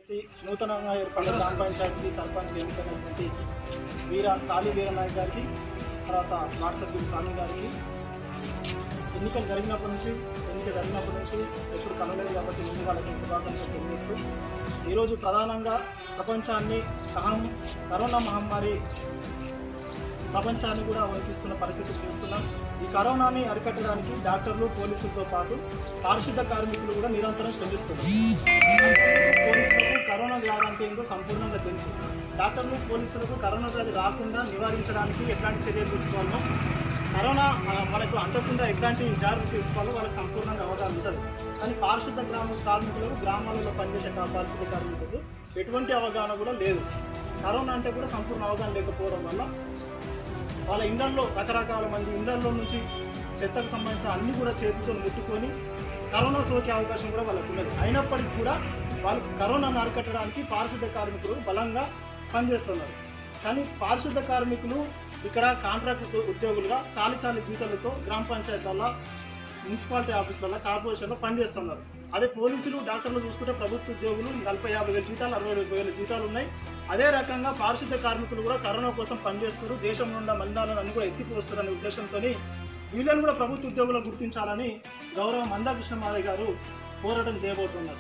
నూతనంగా ఏర్పడిన గ్రామ పంచాయతీ సర్పంచ్ ఎన్నికైనటువంటి వీర సాలి వీరనాయక్ గారికి తర్వాత వార్డ్ సభ్యులు స్వామి గారికి ఎన్నికలు జరిగినప్పటి నుంచి ఎన్నిక జరిగినప్పటి నుంచి ఎప్పుడు కలవలేదు కాబట్టి ముందు వాళ్ళకి శుభాకాంక్షలు తెలియజేస్తూ ఈరోజు ప్రధానంగా ప్రపంచాన్ని కహం కరోనా మహమ్మారి ప్రపంచాన్ని కూడా వణికిస్తున్న పరిస్థితి చూస్తున్నాం ఈ కరోనాని అరికట్టడానికి డాక్టర్లు పోలీసులతో పాటు పారిశుద్ధ కార్మికులు కూడా నిరంతరం శ్రమిస్తున్నారు పోలీసులకు కరోనా వ్యాధి అంటే ఏంటో సంపూర్ణంగా తెలుసు డాక్టర్లు పోలీసులకు కరోనా వ్యాధి రాకుండా నివారించడానికి ఎట్లాంటి చర్యలు తీసుకోవాలో కరోనా ఆ, మనకు అంటకుండా ఎట్లాంటి జాగ్రత్తలు తీసుకోవాలో వాళ్ళకి సంపూర్ణంగా అవగాహన ఉంటుంది కానీ పారిశుద్ధ గ్రామ కార్మికులకు గ్రామాలలో పనిచేసే కా- పారిశుద్ధ కార్మికులకు ఎటువంటి అవగాహన కూడా లేదు కరోనా అంటే కూడా సంపూర్ణ అవగాహన లేకపోవడం వల్ల వాళ్ళ ఇళ్లల్లో రకరకాల మంది ఇళ్లల్లో నుంచి చెత్తకు సంబంధించిన అన్ని కూడా చేతితో ముట్టుకొని కరోనా సోకే అవకాశం కూడా వాళ్ళకు ఉన్నది అయినప్పటికీ కూడా వాళ్ళు కరోనాను అరికట్టడానికి పారిశుద్ధ కార్మికులు బలంగా పనిచేస్తున్నారు కానీ పారిశుద్ధ కార్మికులు ఇక్కడ కాంట్రాక్ట్ ఉద్యోగులుగా చాలి చాలి జీతాలతో గ్రామ పంచాయతీల మున్సిపాలిటీ ఆఫీసులలో కార్పొరేషన్లో పనిచేస్తున్నారు అదే పోలీసులు డాక్టర్లు చూసుకుంటే ప్రభుత్వ ఉద్యోగులు నలభై యాభై వేల జీతాలు అరవై డెబ్బై వేల జీతాలు ఉన్నాయి అదే రకంగా పారిశుద్ధ కార్మికులు కూడా కరోనా కోసం పనిచేస్తారు దేశం నుండి మందాలను అన్ని కూడా ఎత్తిపోస్తారనే ఉద్దేశంతో వీళ్ళని కూడా ప్రభుత్వ ఉద్యోగులను గుర్తించాలని గౌరవ మందాకృష్ణ మాదయ్య గారు పోరాటం చేయబోతున్నారు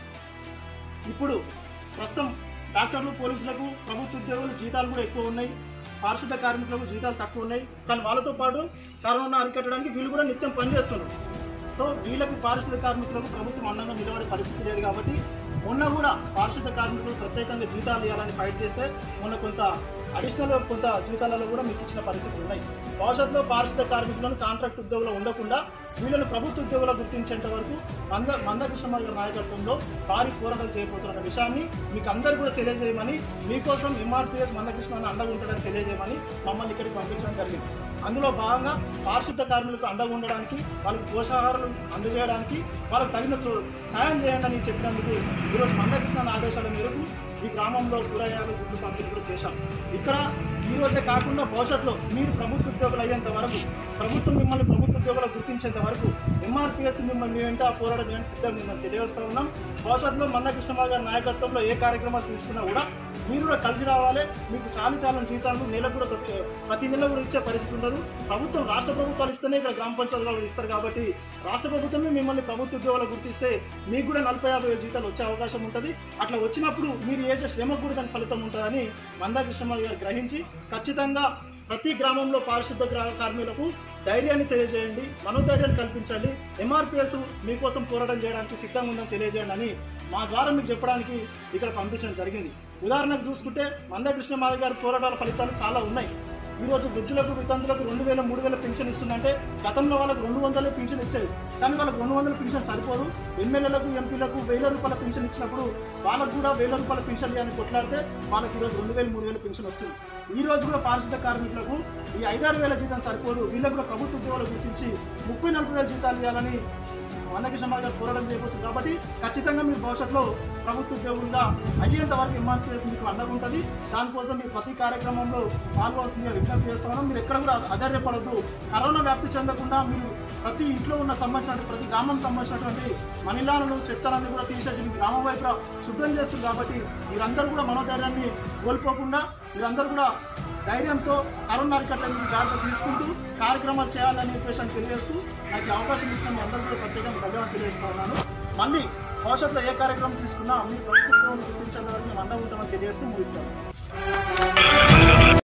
ఇప్పుడు ప్రస్తుతం డాక్టర్లు పోలీసులకు ప్రభుత్వ ఉద్యోగులు జీతాలు కూడా ఎక్కువ ఉన్నాయి పారిశుద్ధ కార్మికులకు జీతాలు తక్కువ ఉన్నాయి కానీ వాళ్ళతో పాటు కరోనా అరికట్టడానికి వీళ్ళు కూడా నిత్యం పనిచేస్తున్నారు సో వీళ్ళకు పారిశుద్ధ కార్మికులకు ప్రభుత్వం అండంగా నిలబడే పరిస్థితి లేదు కాబట్టి మొన్న కూడా పారిశుద్ధ కార్మికులు ప్రత్యేకంగా జీతాలు ఇవ్వాలని ఫైట్ చేస్తే మొన్న కొంత అడిషనల్ కొంత జీతాలలో కూడా మీకు ఇచ్చిన పరిస్థితులు ఉన్నాయి భవిష్యత్తులో పారిశుద్ధ కార్మికులను కాంట్రాక్ట్ ఉద్యోగులు ఉండకుండా వీళ్ళని ప్రభుత్వ ఉద్యోగులు గుర్తించేంత వరకు మంద మందకృష్ణమారి గారి నాయకత్వంలో భారీ పోరాటాలు చేయబోతున్న విషయాన్ని మీకు అందరు కూడా తెలియజేయమని మీకోసం ఎంఆర్పిఎస్ మందకృష్ణ అని అండగా ఉంటాడని తెలియజేయమని మమ్మల్ని ఇక్కడికి పంపించడం జరిగింది అందులో భాగంగా పారిశుద్ధ కార్మికులకు అండగా ఉండడానికి వాళ్ళకి పోషాహారాలు అందజేయడానికి వాళ్ళకి తగిన చో- సాయం చేయండి అని చెప్పినందుకు ఈరోజు మందకృష్ణ ఆదేశాల మేరకు ఈ గ్రామంలో కూరగాయలు గుడ్లు పంపిణీ కూడా చేశాం ఇక్కడ ఈ రోజే కాకుండా భవిష్యత్తులో మీరు ప్రభుత్వ ఉద్యోగులు అయ్యేంత వరకు ప్రభుత్వం మిమ్మల్ని ప్రభుత్వ ఉద్యోగులు గుర్తించేంత వరకు ఎంఆర్పిఎస్ మిమ్మల్ని మీ వెంట పోరాటం చేయడానికి సిద్ధంగా ఉందని తెలియజేస్తా ఉన్నాం భవిష్యత్తులో మందకృష్ణమాల గారి నాయకత్వంలో ఏ కార్యక్రమాలు తీసుకున్నా కూడా మీరు కూడా కలిసి రావాలి మీకు చాలు చాలని జీతాలు నెలకు కూడా ప్రతి ప్రతి నెల కూడా ఇచ్చే పరిస్థితి ఉండదు ప్రభుత్వం రాష్ట్ర ప్రభుత్వాలు ఇస్తేనే ఇక్కడ గ్రామ పంచాయతీ వాళ్ళు ఇస్తారు కాబట్టి రాష్ట్ర ప్రభుత్వమే మిమ్మల్ని ప్రభుత్వ ఉద్యోగాలు గుర్తిస్తే మీకు కూడా నలభై యాభై వేల జీతాలు వచ్చే అవకాశం ఉంటుంది అట్లా వచ్చినప్పుడు మీరు చేసే శ్రమకు కూడా దాని ఫలితం ఉంటుందని మందాకృష్ణమాల్ గారు గ్రహించి ఖచ్చితంగా ప్రతి గ్రామంలో పారిశుద్ధ గ్రా కార్మికులకు ధైర్యాన్ని తెలియజేయండి మనోధైర్యాన్ని కల్పించండి ఎంఆర్పిఎస్ మీకోసం పోరాటం చేయడానికి సిద్ధంగా ఉందని తెలియజేయండి అని మా ద్వారా మీకు చెప్పడానికి ఇక్కడ పంపించడం జరిగింది ఉదాహరణకు చూసుకుంటే మందకృష్ణ మాధవ్ గారి పోరాటాల ఫలితాలు చాలా ఉన్నాయి ఈరోజు వృద్ధులకు వితంతులకు రెండు వేల మూడు వేల పెన్షన్ ఇస్తుందంటే గతంలో వాళ్ళకు రెండు వందలే పెన్షన్ ఇచ్చేది కానీ వాళ్ళకి రెండు వందల పెన్షన్ సరిపోదు ఎమ్మెల్యేలకు ఎంపీలకు వేల రూపాయల పెన్షన్ ఇచ్చినప్పుడు వాళ్ళకు కూడా వేల రూపాయల పెన్షన్ అని కొట్లాడితే వాళ్ళకి ఈరోజు రెండు వేలు మూడు వేల పెన్షన్ వస్తుంది ఈ రోజు కూడా పారిశుద్ధ కార్మికులకు ఈ ఐదారు వేల జీతం సరిపోదు వీళ్ళకు కూడా ప్రభుత్వ ఉద్యోగాలు గుర్తించి ముప్పై నలభై వేల జీతాలు ఇవ్వాలని వందకి సమాజం పోరాటం చేయబోతుంది కాబట్టి ఖచ్చితంగా మీరు భవిష్యత్తులో ప్రభుత్వ ఉద్యోగులుగా అయ్యేంత వరకు ఎంఆర్పీఎస్ మీకు అండగా ఉంటుంది దానికోసం మీరు ప్రతి కార్యక్రమంలో పాల్గొవాల్సిందిగా విజ్ఞప్తి చేస్తున్నాం మీరు ఎక్కడ కూడా ఆధారపడద్దు కరోనా వ్యాప్తి చెందకుండా మీరు ప్రతి ఇంట్లో ఉన్న సంబంధించిన ప్రతి గ్రామం సంబంధించినటువంటి మహిళలను చెత్తలన్నీ కూడా తీసేసి మీ గ్రామం వైపు శుభ్రం చేస్తుంది కాబట్టి మీరందరూ కూడా మనోధైర్యాన్ని కోల్పోకుండా మీరందరూ కూడా ధైర్యంతో కరోనా అరికట్టడానికి జాగ్రత్త తీసుకుంటూ కార్యక్రమాలు చేయాలని ఉద్దేశాన్ని తెలియజేస్తూ నాకు ఈ అవకాశం ఇచ్చిన మీ అందరికీ కూడా ప్రత్యేకంగా ధన్యవాదాలు తెలియజేస్తా ఉన్నాను మళ్ళీ భవిష్యత్తులో ఏ కార్యక్రమం తీసుకున్నా మీరు ప్రభుత్వం గుర్తించేంత వరకు మేము అండగా ఉంటామని తెలియజేస్తూ ముగిస్తాను